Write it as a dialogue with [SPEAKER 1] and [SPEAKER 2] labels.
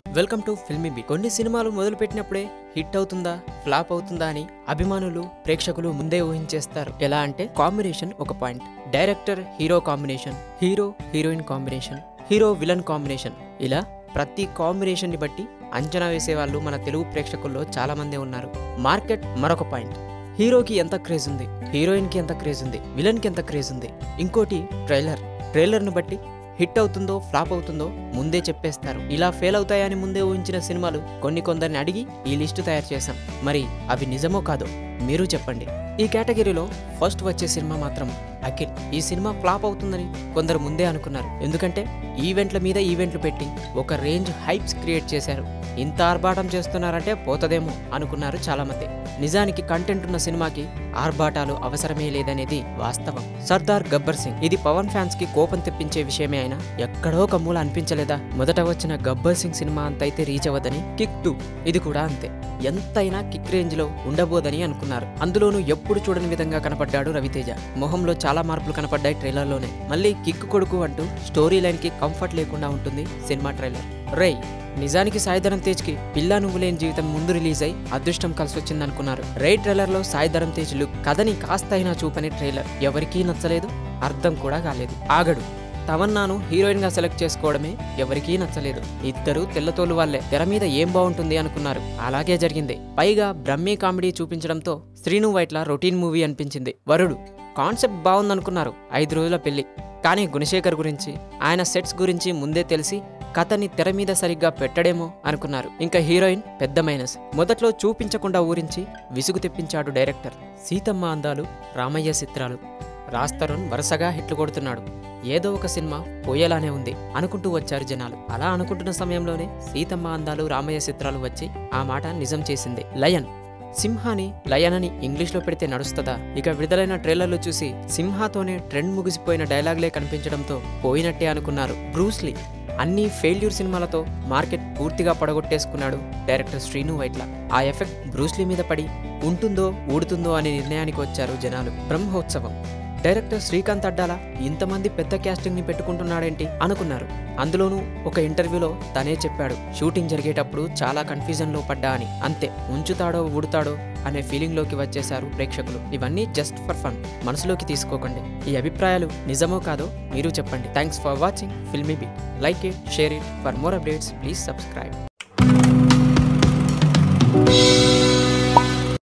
[SPEAKER 1] welcome to filmy B కొన్ని సినిమాలు మొదలుపెట్టినప్పుడే hit అవుతుందా ఫ్లాప్ అవుతుందా అని అభిమానులు ప్రేక్షకులు ముందే ఊహించేస్తారు ఎలా అంటే కాంబినేషన్ ఒక point director hero combination hero heroine combination hero villain combination ఇలా ప్రతి కాంబినేషన్ ని బట్టి అంచనా వేసే వాళ్ళు మన తెలుగు ప్రేక్షకుల్లో చాలా మందే ఉన్నారు మార్కెట్ మరొక పాయింట్ హీరోకి ఎంత క్రేజ్ ఉంది హీరోయిన్కి ఎంత క్రేజ్ ఉంది విలన్కి ఎంత క్రేజ్ ఉంది ఇంకోటి ట్రైలర్ ట్రైలర్ను బట్టి హిట్ అవుతుందో ఫ్లాప్ అవుతుందో ముందే చెప్పేస్తారు ఇలా ఫెయిల్ అవుతాయని ముందే ఊహించిన సినిమాలు కొన్ని కొందరిని అడిగి ఈ లిస్టు తయారు చేశాం మరి అవి నిజమో కాదో మీరు చెప్పండి ఈ కేటగిరీలో ఫస్ట్ వచ్చే సినిమా మాత్రం అఖిల్ ఈ సినిమా ఫ్లాప్ అవుతుందని కొందరు ముందే అనుకున్నారు ఎందుకంటే ఈవెంట్ల మీద ఈవెంట్లు పెట్టి ఒక రేంజ్ హైప్స్ క్రియేట్ చేశారు ఇంత ఆర్భాటం చేస్తున్నారంటే పోతదేమో అనుకున్నారు చాలా మంది నిజానికి కంటెంట్ ఉన్న సినిమాకి ఆర్భాటాలు అవసరమే లేదనేది వాస్తవం సర్దార్ గబ్బర్ సింగ్ ఇది పవన్ ఫ్యాన్స్ కి కోపం తెప్పించే విషయమే అయినా ఎక్కడో ఒక మూల అనిపించలేదా మొదట వచ్చిన గబ్బర్ సింగ్ సినిమా అంతైతే రీచ్ అవ్వదని కిక్ టూ ఇది కూడా అంతే ఎంతైనా కిక్ రేంజ్ లో ఉండబోదని అనుకున్నారు అందులోనూ ఎప్పుడు చూడని విధంగా కనపడ్డాడు రవితేజ మొహంలో చాలా మార్పులు కనపడ్డాయి ట్రైలర్లోనే మళ్ళీ కిక్ కొడుకు అంటూ స్టోరీ లైన్ కి కంఫర్ట్ లేకుండా ఉంటుంది సినిమా ట్రైలర్ రేయ్ నిజానికి సాయిధరం తేజ్ కి పిల్లా నువ్వు లేని జీవితం ముందు రిలీజ్ అయి అదృష్టం కలిసి వచ్చింది అనుకున్నారు రే ట్రైలర్ లో సాయిధరం తేజ్ లుక్ కథని కాస్త అయినా చూపని ట్రైలర్ ఎవరికీ నచ్చలేదు అర్థం కూడా కాలేదు ఆగడు తమన్నాను హీరోయిన్ గా సెలెక్ట్ చేసుకోవడమే ఎవరికీ నచ్చలేదు ఇద్దరు తెల్లతోలు వాళ్ళే తెర మీద ఏం బాగుంటుంది అనుకున్నారు అలాగే జరిగింది పైగా బ్రహ్మీ కామెడీ చూపించడంతో శ్రీను వైట్ల రొటీన్ మూవీ అనిపించింది వరుడు కాన్సెప్ట్ బాగుందనుకున్నారు ఐదు రోజుల పెళ్లి కానీ గుణశేఖర్ గురించి ఆయన సెట్స్ గురించి ముందే తెలిసి కథని తెర మీద సరిగ్గా పెట్టడేమో అనుకున్నారు ఇంకా హీరోయిన్ పెద్ద మైనస్ మొదట్లో చూపించకుండా ఊరించి విసుగు తెప్పించాడు డైరెక్టర్ సీతమ్మ అందాలు రామయ్య చిత్రాలు రాస్తరుణ్ వరుసగా హిట్లు కొడుతున్నాడు ఏదో ఒక సినిమా పోయేలానే ఉంది అనుకుంటూ వచ్చారు జనాలు అలా అనుకుంటున్న సమయంలోనే సీతమ్మ అందాలు రామయ్య చిత్రాలు వచ్చి ఆ మాట నిజం చేసింది లయన్ సింహాని లయన్ అని ఇంగ్లీష్లో పెడితే నడుస్తుందా ఇక విడుదలైన ట్రైలర్లు చూసి సింహాతోనే ట్రెండ్ ముగిసిపోయిన డైలాగ్లే కనిపించడంతో పోయినట్టే అనుకున్నారు బ్రూస్లీ అన్ని ఫెయిల్యూర్ సినిమాలతో మార్కెట్ పూర్తిగా పడగొట్టేసుకున్నాడు డైరెక్టర్ శ్రీను వైట్ల ఆ ఎఫెక్ట్ బ్రూస్లీ మీద పడి ఉంటుందో ఊడుతుందో అనే నిర్ణయానికి వచ్చారు జనాలు బ్రహ్మోత్సవం డైరెక్టర్ శ్రీకాంత్ అడ్డాల ఇంతమంది పెద్ద క్యాస్టింగ్ ని పెట్టుకుంటున్నాడేంటి అనుకున్నారు అందులోనూ ఒక ఇంటర్వ్యూలో తనే చెప్పాడు షూటింగ్ జరిగేటప్పుడు చాలా కన్ఫ్యూజన్ లో పడ్డా అని అంతే ఉంచుతాడో ఊడుతాడో అనే ఫీలింగ్ లోకి వచ్చేశారు ప్రేక్షకులు ఇవన్నీ జస్ట్ ఫర్ ఫన్ మనసులోకి తీసుకోకండి ఈ అభిప్రాయాలు నిజమో కాదో మీరు చెప్పండి thanks for watching Filmy Bee like it share it for more updates please subscribe